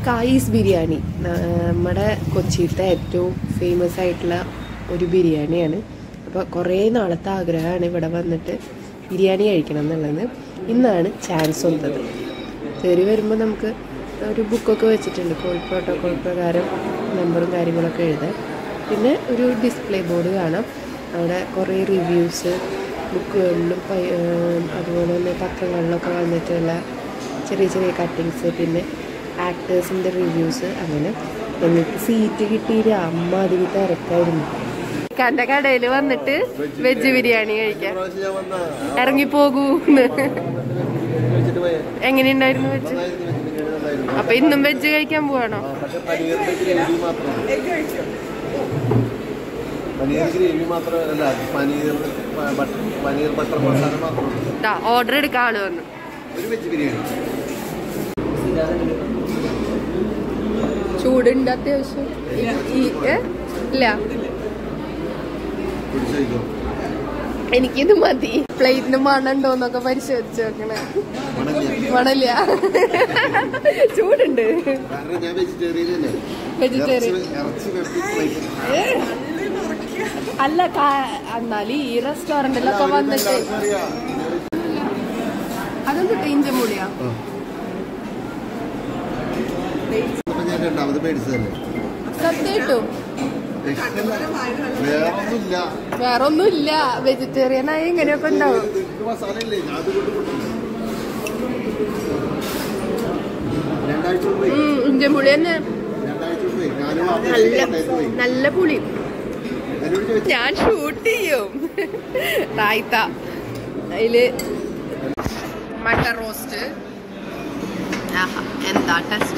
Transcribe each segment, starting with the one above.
കായീസ് ബിരിയാണി നമ്മുടെ കൊച്ചിയിലത്തെ ഏറ്റവും ഫേമസ് ആയിട്ടുള്ള ഒരു ബിരിയാണിയാണ് അപ്പോൾ കുറേ നാളത്തെ ആഗ്രഹമാണ് ഇവിടെ വന്നിട്ട് ബിരിയാണി കഴിക്കണം എന്നുള്ളത് ഇന്നാണ് ചാൻസ് വന്നത് കയറി വരുമ്പോൾ നമുക്ക് ഒരു ബുക്കൊക്കെ വെച്ചിട്ടുണ്ട് കോവിഡ് പ്രോട്ടോകോൾ പ്രകാരം നമ്പറും കാര്യങ്ങളൊക്കെ എഴുതാൻ പിന്നെ ഒരു ഡിസ്പ്ലേ ബോർഡ് കാണാം അവിടെ കുറേ റിവ്യൂസ് ബുക്കുകളിലും പ- ഏഹ് അതുപോലെ തന്നെ പത്രങ്ങളിലൊക്കെ വന്നിട്ടുള്ള ചെറിയ ചെറിയ കട്ടിങ്സ് പിന്നെ ആക്ടേഴ്സിൻ്റെ റിവ്യൂസ് അങ്ങനെ എനിക്ക് സീറ്റ് കിട്ടിയിട്ട് അമ്മ അതിൽ തിരക്കായിരുന്നു കണ്ട കടയിൽ വന്നിട്ട് വെജ് ബിരിയാണി കഴിക്കാൻ പ്രാവശ്യം ഞാൻ വന്ന ഇറങ്ങിപ്പോകൂന്ന് കഴിച്ചിട്ട് പോയേ എങ്ങനെയുണ്ടായിരുന്നു വെജ് നന്നായിരുന്നു, ബിരിയാണി നന്നായിരുന്നു. അപ്പൊ ഇന്നും വെജ് കഴിക്കാൻ പോവാണോ ആ, പക്ഷെ പനീറിന്റെ ഗ്രേവി മാത്രം പനീർ ഗ്രേവി മാത്രമല്ല പനീർ പ- ബട്ടർ പനീർ ബട്ടർ മസാല മാത്രം ഓർഡർ എടുക്കാൻ ആള് വന്നു ഒരു വെജ് ബിരിയാണി ചൂടുണ്ട് അത്യാവശ്യം ഈ- ഈ ഏ? ഇല്ല കുടിച്ചു കഴിക്കോ എനിക്കിത് മതി പ്ലേറ്റിന് മണുണ്ടോന്നൊക്കെ പരിശോധിച്ച് നോക്കണേ മണമില്ല മണല്ല ചൂടുണ്ട് കാരണം ഞാൻ വെജിറ്റേറിയൻ അല്ലേ വെജിറ്റേറിയൻ ഇറച്ചി- ഇറച്ചി വെപ്പി കഴിക്കും. അല്ല കാ- എന്നാലും ഈ റെസ്റ്റോറന്റിലൊക്കെ വന്നിട്ട് എല്ലാവർക്കും അറിയാം. അതൊന്നും ടേഞ്ച് മൂടിയാ ആ. ഇപ്പൊ ഞാൻ രണ്ടാമത് മേടിച്ചതല്ലേ സത്യമായിട്ടും ഇഷ്ടമല്ല. വേറൊന്നുമില്ല വേറെ ഒന്നും ഇല്ല വെജിറ്റേറിയൻ ആയി ഇങ്ങനെയൊക്കെ ഉണ്ടാവും നിനക്ക് മസാല ഇല്ലേ ഞാൻ അതുകൊണ്ട് കൊടുത്തു. രണ്ടാഴ്ച മുമ്പ് ഉം, ഇഞ്ചമ്പുളി തന്നെ രണ്ടാഴ്ച മുമ്പ് ഞാനും ആ നല്ല കടയിൽ പോയി നല്ല പുളി എന്നോട് ചോദിച്ചു ഞാൻ ഷൂട്ട് ചെയ്യും റായ്ത്ത അതില് മട്ട റോസ്റ്റ് ആഹാ എന്താ ടെസ്റ്റ്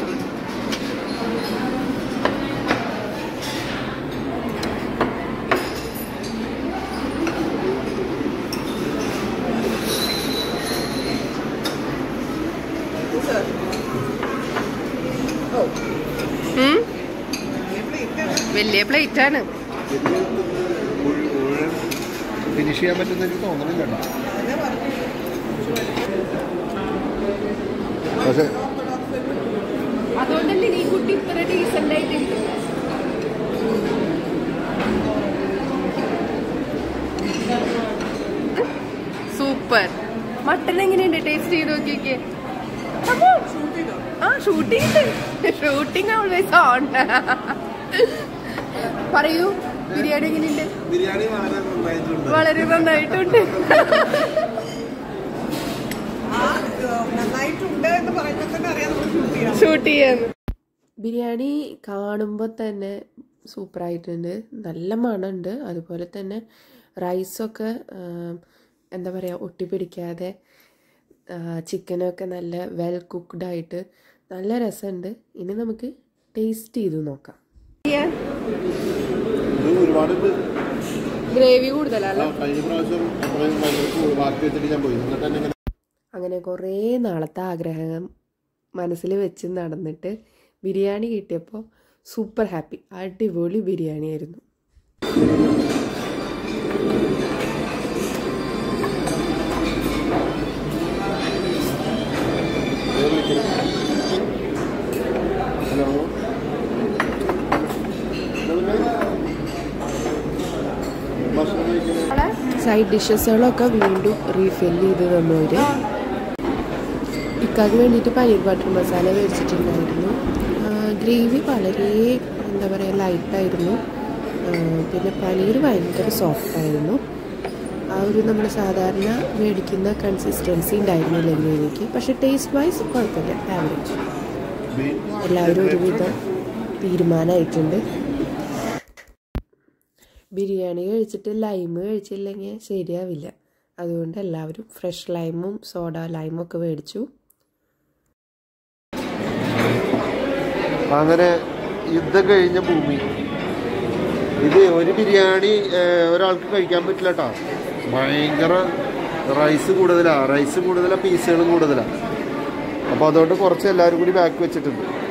വലിയ പ്ലേറ്റ് ആണ് ഫിനിഷ് ചെയ്യാൻ പറ്റുന്ന എനിക്ക് തോന്നണില്ല കേട്ടോ. പക്ഷെ അതുകൊണ്ടല്ലേ ഈ കുട്ടി ഇത്ര ഡീസന്റ് ആയിട്ട് സൂപ്പർ മട്ടൺ എങ്ങനെയുണ്ട് ടേസ്റ്റ് ചെയ്ത് നോക്കിയൊക്കെ ആ ഷൂട്ടിംഗ് ഷൂട്ടിംഗ് ഓൾവേസ് ഓൺ പറയൂ ബിരിയാണി എങ്ങനെയുണ്ട് ബിരിയാണി വളരെ നന്നായിട്ടുണ്ട് വളരെ നന്നായിട്ടുണ്ട് ആ നന്നായിട്ടുണ്ട് എന്ന് പറയുമ്പോൾ തന്നെ അറിയാം നമ്മൾ ഷൂട്ട് ചെയ്യാം ഷൂട്ട് ചെയ്യാന്ന് ബിരിയാണി കാണുമ്പോൾ തന്നെ സൂപ്പറായിട്ടുണ്ട് നല്ല മണമുണ്ട് അതുപോലെ തന്നെ റൈസൊക്കെ എന്താ പറയുക ഒട്ടിപ്പിടിക്കാതെ ചിക്കനൊക്കെ നല്ല വെൽ കുക്ക്ഡ് ആയിട്ട് നല്ല രസമുണ്ട് ഇനി നമുക്ക് ടേസ്റ്റ് ചെയ്ത് നോക്കാം ഇത് ഒരുപാട് ഇത് ഗ്രേവി കൂടുതലല്ല ആ, കഴിഞ്ഞ പ്രാവശ്യം അത്രയും ഭയങ്കര കൂ- ബാക്കി വെച്ചിട്ട് ഞാൻ പോയി എന്നിട്ട് തന്നെ ഇങ്ങനെ അങ്ങനെ കുറേ നാളത്തെ ആഗ്രഹം മനസ്സിൽ വെച്ച് നടന്നിട്ട് ബിരിയാണി കിട്ടിയപ്പോൾ സൂപ്പർ ഹാപ്പി അടിപൊളി ബിരിയാണി ആയിരുന്നു ഹലോ ഭക്ഷണം കഴിക്കുന്നത് സൈഡ് ഡിഷസുകളൊക്കെ വീണ്ടും റീഫിൽ ചെയ്ത് തന്നവര് ഇക്കാക്ക് വേണ്ടിയിട്ട് പനീർ ബട്ടർ മസാല മേടിച്ചിട്ടുണ്ടായിരുന്നു ഗ്രേവി വളരെ എന്താ പറയുക ലൈറ്റായിരുന്നു പിന്നെ പനീർ ഭയങ്കര സോഫ്റ്റ് ആയിരുന്നു ആ ഒരു നമ്മൾ സാധാരണ മേടിക്കുന്ന കൺസിസ്റ്റൻസി ഉണ്ടായിരുന്നില്ല ഗ്രേവിക്ക് പക്ഷെ ടേസ്റ്റ് വൈസ് കുഴപ്പമില്ല ആവറേജ് എല്ലാവരും ഒരുവിധം തീരുമാനമായിട്ടുണ്ട് ബിരിയാണി കഴിച്ചിട്ട് ലൈം കഴിച്ചില്ലെങ്കിൽ ശരിയാവില്ല അതുകൊണ്ട് എല്ലാവരും ഫ്രഷ് ലൈമും സോഡ ലൈമും ഒക്കെ മേടിച്ചു അങ്ങനെ യുദ്ധം കഴിഞ്ഞ ഭൂമി ഇത് ഒരു ബിരിയാണി ഏഹ്, ഒരാൾക്ക് കഴിക്കാൻ പറ്റില്ല കേട്ടോ ഭയങ്കര റൈസ് കൂടുതലാണ് റൈസ് കൂടുതലാണ് പീസുകളും കൂടുതലാണ് അപ്പോൾ അതുകൊണ്ട് കുറച്ച് എല്ലാവരും കൂടി ബാക്ക് വെച്ചിട്ടുണ്ട്